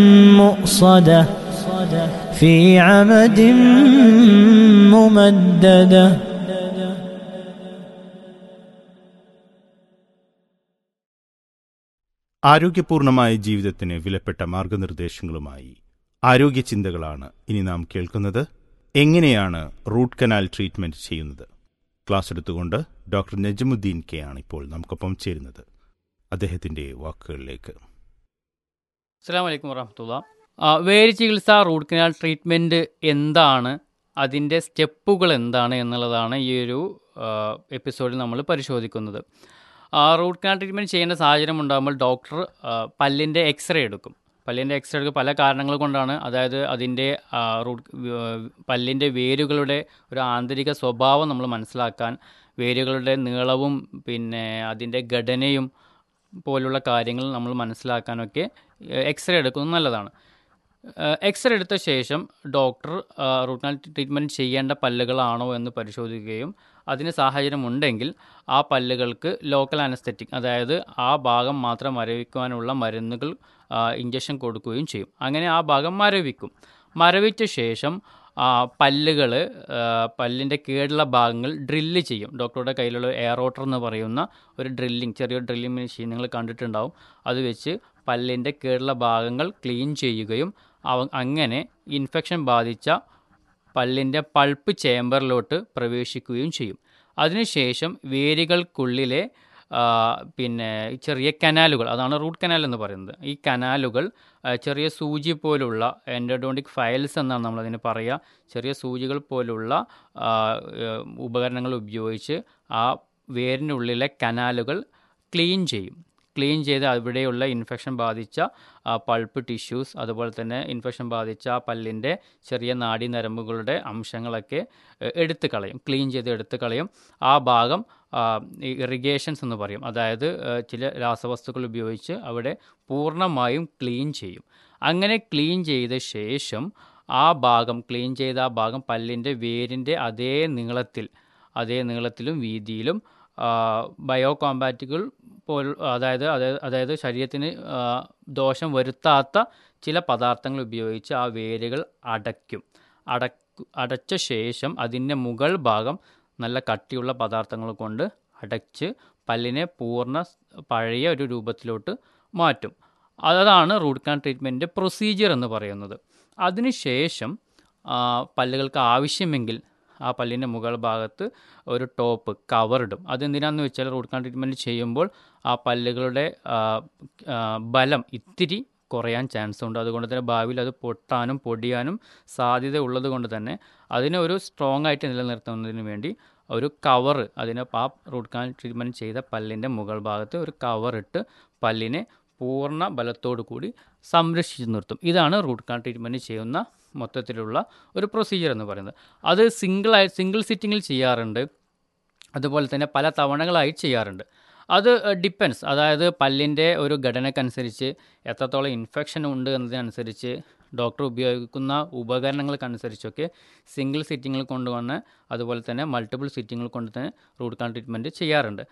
مؤصدة في عمد ممددة ആരോഗ്യപൂർണമായ ജീവിതത്തിന് വിലപ്പെട്ട മാർഗനിർദ്ദേശങ്ങളുമായി ആരോഗ്യ ചിന്തകളാണ് ഇനി നാം കേൾക്കുന്നത് എങ്ങനെയാണ് റൂട്ട് കനാൽ ട്രീറ്റ്മെന്റ് ചെയ്യുന്നത് ക്ലാസ് എടുത്തുകൊണ്ട് ഡോക്ടർ നജമുദ്ദീൻ കെ ആണ് ഇപ്പോൾ നമുക്കൊപ്പം ചേരുന്നത് അദ്ദേഹത്തിന്റെ വാക്കുകളിലേക്ക് അസ്സാം വലൈക്കും വറഹമത്തുള്ള വേര് ചികിത്സ റൂട്ട് കനാൽ ട്രീറ്റ്മെൻറ്റ് എന്താണ് അതിൻ്റെ സ്റ്റെപ്പുകൾ എന്താണ് എന്നുള്ളതാണ് ഈ ഒരു എപ്പിസോഡിൽ നമ്മൾ പരിശോധിക്കുന്നത് റൂട്ട് കനാൽ ട്രീറ്റ്മെൻറ്റ് ചെയ്യേണ്ട സാഹചര്യം ഉണ്ടാകുമ്പോൾ ഡോക്ടർ പല്ലിൻ്റെ എക്സ്റേ എടുക്കും പല്ലിൻ്റെ എക്സ്റേ എടുക്കും പല കാരണങ്ങൾ കൊണ്ടാണ് അതായത് അതിൻ്റെ റൂട്ട് പല്ലിൻ്റെ വേരുകളുടെ ഒരു ആന്തരിക സ്വഭാവം നമ്മൾ മനസ്സിലാക്കാൻ വേരുകളുടെ നീളവും പിന്നെ അതിൻ്റെ ഘടനയും പോലുള്ള കാര്യങ്ങൾ നമ്മൾ മനസ്സിലാക്കാനൊക്കെ എക്സ്റേ എടുക്കുന്നത് നല്ലതാണ് എക്സ്റേ എടുത്ത ശേഷം ഡോക്ടർ റൂട്ട് കനാൽ ട്രീറ്റ്മെൻറ്റ് ചെയ്യേണ്ട പല്ലുകളാണോ എന്ന് പരിശോധിക്കുകയും അതിന് സാഹചര്യം ഉണ്ടെങ്കിൽ ആ പല്ലുകൾക്ക് ലോക്കൽ അനസ്തെറ്റിക് അതായത് ആ ഭാഗം മാത്രം മരവിക്കുവാനുള്ള മരുന്നുകൾ ഇഞ്ചക്ഷൻ കൊടുക്കുകയും ചെയ്യും അങ്ങനെ ആ ഭാഗം മരവിക്കും മരവിച്ച ശേഷം പല്ലുകൾ പല്ലിൻ്റെ കീഴുള്ള ഭാഗങ്ങൾ ഡ്രില്ല് ചെയ്യും ഡോക്ടറുടെ കയ്യിലുള്ള എയറോട്ടർ എന്ന് പറയുന്ന ഒരു ഡ്രില്ലിങ് ചെറിയൊരു ഡ്രില്ലിങ് മെഷീൻ നിങ്ങൾ കണ്ടിട്ടുണ്ടാവും അത് വെച്ച് പല്ലിൻ്റെ കീഴുള്ള ഭാഗങ്ങൾ ക്ലീൻ ചെയ്യുകയും അവ അങ്ങനെ ഇൻഫെക്ഷൻ ബാധിച്ച പല്ലിൻ്റെ പൾപ്പ് ചേമ്പറിലോട്ട് പ്രവേശിക്കുകയും ചെയ്യും അതിനുശേഷം വേരുകൾക്കുള്ളിലെ പിന്നെ ചെറിയ കനാലുകൾ അതാണ് റൂട്ട് കനാൽ എന്ന് പറയുന്നത് ഈ കനാലുകൾ ചെറിയ സൂചി പോലുള്ള എൻഡോഡോണ്ടിക് ഫയൽസ് എന്നാണ് നമ്മളതിന് പറയുക ചെറിയ സൂചികൾ പോലുള്ള ഉപകരണങ്ങൾ ഉപയോഗിച്ച് ആ വേരിനുള്ളിലെ കനാലുകൾ ക്ലീൻ ചെയ്യും ക്ലീൻ ചെയ്ത് അവിടെയുള്ള ഇൻഫെക്ഷൻ ബാധിച്ച പൾപ്പ് ടിഷ്യൂസ് അതുപോലെ തന്നെ ഇൻഫെക്ഷൻ ബാധിച്ച പല്ലിൻ്റെ ചെറിയ നാഡി നരമ്പുകളുടെ അംശങ്ങളൊക്കെ എടുത്തു കളയും ക്ലീൻ ചെയ്ത് എടുത്തു കളയും ആ ഭാഗം ഇറിഗേഷൻസ് എന്ന് പറയും അതായത് ചില രാസവസ്തുക്കൾ ഉപയോഗിച്ച് അവിടെ പൂർണ്ണമായും ക്ലീൻ ചെയ്യും അങ്ങനെ ക്ലീൻ ചെയ്ത ശേഷം ആ ഭാഗം ക്ലീൻ ചെയ്ത ആ ഭാഗം പല്ലിൻ്റെ വേരിൻ്റെ അതേ നീളത്തിൽ അതേ നീളത്തിലും വീതിയിലും ബയോ കോമ്പാറ്റുകൾ പോൽ അതായത് അതായത് ശരീരത്തിന് ദോഷം വരുത്താത്ത ചില പദാർത്ഥങ്ങൾ ഉപയോഗിച്ച് ആ വേരുകൾ അടയ്ക്കും അടക്കു അടച്ച ശേഷം അതിൻ്റെ മുകൾ ഭാഗം നല്ല കട്ടിയുള്ള പദാർത്ഥങ്ങൾ കൊണ്ട് അടച്ച് പല്ലിനെ പൂർണ്ണ പഴയ ഒരു രൂപത്തിലോട്ട് മാറ്റും അതാണ് റൂട്ട് കനാൽ ട്രീറ്റ്മെൻറ്റ് പ്രൊസീജിയർ എന്ന് പറയുന്നത് അതിനുശേഷം പല്ലുകൾക്ക് ആവശ്യമെങ്കിൽ ആ പല്ലിൻ്റെ മുകൾ ഭാഗത്ത് ഒരു ടോപ്പ് കവർ ഇടും അതെന്തിനാണെന്ന് വെച്ചാൽ റൂട്ട് കനാൽ ട്രീറ്റ്മെൻറ്റ് ചെയ്യുമ്പോൾ ആ പല്ലുകളുടെ ബലം ഇത്തിരി കുറയാൻ ചാൻസ് ഉണ്ട് അതുകൊണ്ട് തന്നെ ഭാവിയിൽ അത് പൊട്ടാനും പൊടിയാനും സാധ്യത ഉള്ളത് കൊണ്ട് തന്നെ അതിനെ ഒരു സ്ട്രോങ് ആയിട്ട് നിലനിർത്തുന്നതിന് വേണ്ടി ഒരു കവർ അതിന് ആ റൂട്ട് കനാൽ ട്രീറ്റ്മെൻറ്റ് ചെയ്ത പല്ലിൻ്റെ മുകൾ ഭാഗത്ത് ഒരു കവർ ഇട്ട് പല്ലിനെ പൂർണ്ണ ബലത്തോടു കൂടി സംരക്ഷിച്ചു നിർത്തും ഇതാണ് റൂട്ട് കനാൽ ട്രീറ്റ്മെൻറ്റ് ചെയ്യുന്ന മൊത്തത്തിലുള്ള ഒരു പ്രൊസീജിയർ എന്ന് പറയുന്നത് അത് സിംഗിളായി സിംഗിൾ സിറ്റിങ്ങിൽ ചെയ്യാറുണ്ട് അതുപോലെ തന്നെ പല തവണകളായി ചെയ്യാറുണ്ട് അത് ഡിപ്പെൻസ് അതായത് പല്ലിൻ്റെ ഒരു ഘടനക്കനുസരിച്ച് എത്രത്തോളം ഇൻഫെക്ഷൻ ഉണ്ട് എന്നതിനനുസരിച്ച് ഡോക്ടർ ഉപയോഗിക്കുന്ന ഉപകരണങ്ങൾക്കനുസരിച്ചൊക്കെ സിംഗിൾ സിറ്റിങ്ങിൽ കൊണ്ടുവന്ന് അതുപോലെ തന്നെ മൾട്ടിപ്പിൾ സിറ്റിങ്ങിൽ കൊണ്ട് തന്നെ റൂട്ട് കനാൽ ട്രീറ്റ്മെൻറ്റ് ചെയ്യാറുണ്ട്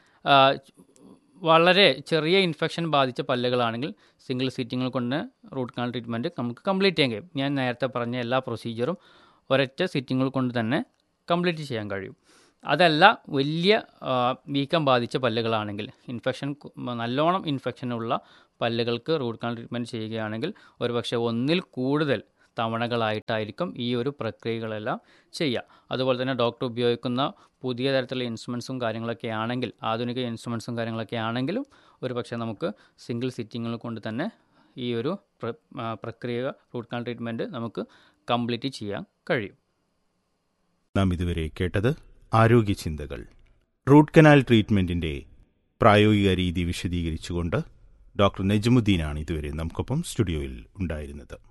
വളരെ ചെറിയ ഇൻഫെക്ഷൻ ബാധിച്ച പല്ലുകളാണെങ്കിൽ സിംഗിൾ സിറ്റിങ്ങിൽ കൊണ്ട് റൂട്ട് കനാൽ ട്രീറ്റ്മെൻറ്റ് നമുക്ക് കംപ്ലീറ്റ് ചെയ്യാൻ കഴിയും ഞാൻ നേരത്തെ പറഞ്ഞ എല്ലാ പ്രൊസീജിയറും ഒരൊറ്റ സിറ്റിങ്ങിൽ കൊണ്ട് തന്നെ കംപ്ലീറ്റ് ചെയ്യാൻ കഴിയും അതല്ല വലിയ വീക്കം ബാധിച്ച പല്ലുകളാണെങ്കിൽ ഇൻഫെക്ഷൻ നല്ലോണം ഇൻഫെക്ഷൻ ഉള്ള പല്ലുകൾക്ക് റൂട്ട് കനാൽ ട്രീറ്റ്മെൻറ്റ് ചെയ്യുകയാണെങ്കിൽ ഒരുപക്ഷെ ഒന്നിൽ കൂടുതൽ തവണകളായിട്ടായിരിക്കും ഈ ഒരു പ്രക്രിയകളെല്ലാം ചെയ്യുക അതുപോലെ തന്നെ ഡോക്ടർ ഉപയോഗിക്കുന്ന പുതിയ തരത്തിലുള്ള ഇൻസ്ട്രുമെൻസും കാര്യങ്ങളൊക്കെ ആണെങ്കിൽ ആധുനിക ഇൻസ്ട്രുമെൻസും കാര്യങ്ങളൊക്കെ ആണെങ്കിലും ഒരു പക്ഷേ നമുക്ക് സിംഗിൾ സിറ്റിങ്ങുകൾ കൊണ്ട് തന്നെ ഈ ഒരു പ്രക്രിയ റൂട്ട് കനാൽ ട്രീറ്റ്മെൻറ്റ് നമുക്ക് കംപ്ലീറ്റ് ചെയ്യാൻ കഴിയും നാം ഇതുവരെ കേട്ടത് ആരോഗ്യ ചിന്തകൾ റൂട്ട് കനാൽ ട്രീറ്റ്മെന്റിന്റെ പ്രായോഗിക രീതി വിശദീകരിച്ചുകൊണ്ട് ഡോക്ടർ നജമുദ്ദീനാണ് ഇതുവരെ നമുക്കൊപ്പം സ്റ്റുഡിയോയിൽ ഉണ്ടായിരുന്നത്